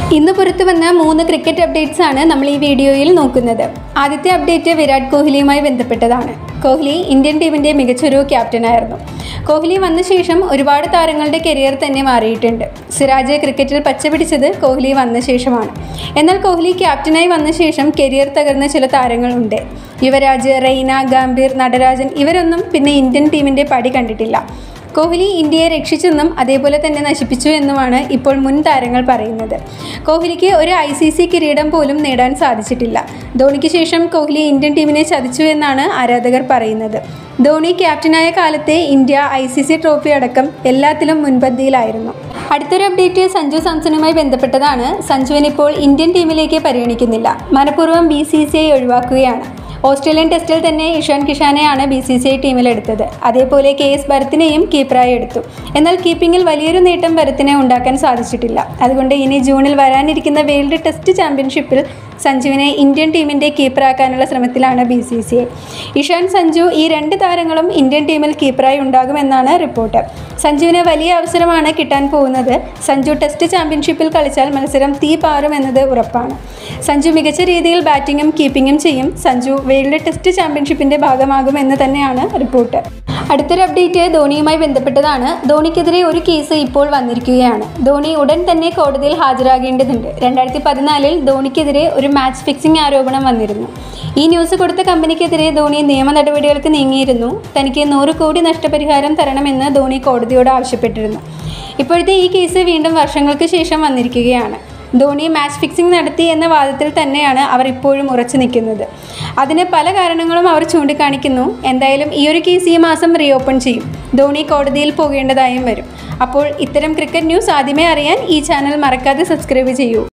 ഇന്ന് പുറത്തു വന്ന മൂന്ന് ക്രിക്കറ്റ് അപ്ഡേറ്റ്സ് ആണ് നമ്മൾ ഈ വീഡിയോയിൽ നോക്കുന്നത് ആദ്യത്തെ അപ്ഡേറ്റ് വിരാട് കോഹ്ലിയുമായി ബന്ധപ്പെട്ടതാണ് കോഹ്ലി ഇന്ത്യൻ ടീമിൻ്റെ മികച്ചൊരു ക്യാപ്റ്റനായിരുന്നു കോഹ്ലി വന്ന ശേഷം ഒരുപാട് താരങ്ങളുടെ കരിയർ തന്നെ മാറിയിട്ടുണ്ട് സിറാജ് ക്രിക്കറ്റിൽ പച്ചപിടിച്ചത് കോഹ്ലി വന്ന ശേഷമാണ് എന്നാൽ കോഹ്ലി ക്യാപ്റ്റനായി വന്ന ശേഷം കരിയർ തകർന്ന ചില താരങ്ങളുണ്ട് യുവരാജ് റെയ്ന ഗംഭീർ നടരാജൻ ഇവരൊന്നും പിന്നെ ഇന്ത്യൻ ടീമിൻ്റെ പടി കണ്ടിട്ടില്ല കോഹ്ലി ഇന്ത്യയെ രക്ഷിച്ചെന്നും അതേപോലെ തന്നെ നശിപ്പിച്ചു എന്നുമാണ് ഇപ്പോൾ മുൻ താരങ്ങൾ പറയുന്നത് കോഹ്ലിക്ക് ഒരു ഐ സി സി കിരീടം പോലും നേടാൻ സാധിച്ചിട്ടില്ല ധോണിക്ക് ശേഷം കോഹ്ലി ഇന്ത്യൻ ടീമിനെ ചതിച്ചു എന്നാണ് ആരാധകർ പറയുന്നത് ധോണി ക്യാപ്റ്റനായ കാലത്തെ India I C C trophy അടക്കം എല്ലാത്തിലും മുൻപന്തിയിലായിരുന്നു അടുത്തൊരു അപ്ഡേറ്റ് സഞ്ജു സാംസണുമായി ബന്ധപ്പെട്ടതാണ് സഞ്ജുവിനെ ഇപ്പോൾ ഇന്ത്യൻ ടീമിലേക്ക് പരിഗണിക്കുന്നില്ല മനഃപൂർവ്വം ബി സി സി ഐ ഒഴിവാക്കുകയാണ് ഓസ്ട്രേലിയൻ ടെസ്റ്റിൽ തന്നെ ഇഷാൻ കിഷാനെയാണ് ബി സി സി ഐ ടീമിലെടുത്തത് അതേപോലെ കെ എസ് ഭരത്തിനെയും കീപ്പറായി എടുത്തു എന്നാൽ കീപ്പിംഗിൽ വലിയൊരു നേട്ടം ഭരത്തിനെ ഉണ്ടാക്കാൻ സാധിച്ചിട്ടില്ല അതുകൊണ്ട് ഇനി ജൂണിൽ വരാനിരിക്കുന്ന വേൾഡ് ടെസ്റ്റ് ചാമ്പ്യൻഷിപ്പിൽ സഞ്ജുവിനെ ഇന്ത്യൻ ടീമിൻ്റെ കീപ്പറാക്കാനുള്ള ശ്രമത്തിലാണ് B C C I Ishan Sanju ഈ രണ്ട് താരങ്ങളും ഇന്ത്യൻ ടീമിൽ കീപ്പറായി ഉണ്ടാകുമെന്നാണ് റിപ്പോർട്ട് സഞ്ജുവിന് വലിയ അവസരമാണ് കിട്ടാൻ പോകുന്നത് സഞ്ജു ടെസ്റ്റ് ചാമ്പ്യൻഷിപ്പിൽ കളിച്ചാൽ മത്സരം തീ പാറുമെന്നത് ഉറപ്പാണ് സഞ്ജു മികച്ച രീതിയിൽ ബാറ്റിങ്ങും കീപ്പിങ്ങും ചെയ്യും സഞ്ജു വേൾഡ് ടെസ്റ്റ് ചാമ്പ്യൻഷിപ്പിന്റെ ഭാഗമാകുമെന്ന് തന്നെയാണ് റിപ്പോർട്ട് അടുത്തൊരു അപ്ഡേറ്റ് ധോണിയുമായി ബന്ധപ്പെട്ടതാണ് ധോണിക്കെതിരെ ഒരു കേസ് ഇപ്പോൾ വന്നിരിക്കുകയാണ് ധോണി ഉടൻ തന്നെ കോടതിയിൽ ഹാജരാകേണ്ടതുണ്ട് രണ്ടായിരത്തി പതിനാലിൽ ധോണിക്കെതിരെ ഒരു മാച്ച് ഫിക്സിംഗ് ആരോപണം വന്നിരുന്നു ഈ ന്യൂസ് കൊടുത്ത കമ്പനിക്കെതിരെ ധോണി നിയമ നടപടികൾക്ക് നീങ്ങിയിരുന്നു തനിക്ക് നൂറ് കോടി നഷ്ടപരിഹാരം തരണമെന്ന് ധോണി കോടതിയോട് ആവശ്യപ്പെട്ടിരുന്നു ഇപ്പോഴത്തെ ഈ കേസ് വീണ്ടും വർഷങ്ങൾക്ക് ശേഷം വന്നിരിക്കുകയാണ് ധോണി മാച്ച് ഫിക്സിംഗ് നടത്തി എന്ന വാദത്തിൽ തന്നെയാണ് അവർ ഇപ്പോഴും ഉറച്ചു നിൽക്കുന്നത് അതിന് പല കാരണങ്ങളും അവർ ചൂണ്ടിക്കാണിക്കുന്നു എന്തായാലും ഈ ഒരു കേസ് ഈ മാസം റീഓപ്പൺ ചെയ്യും ധോണി കോടതിയിൽ പോകേണ്ടതായും വരും അപ്പോൾ ഇത്തരം ക്രിക്കറ്റ് ന്യൂസ് ആദ്യമേ അറിയാൻ ഈ ചാനൽ മറക്കാതെ സബ്സ്ക്രൈബ് ചെയ്യൂ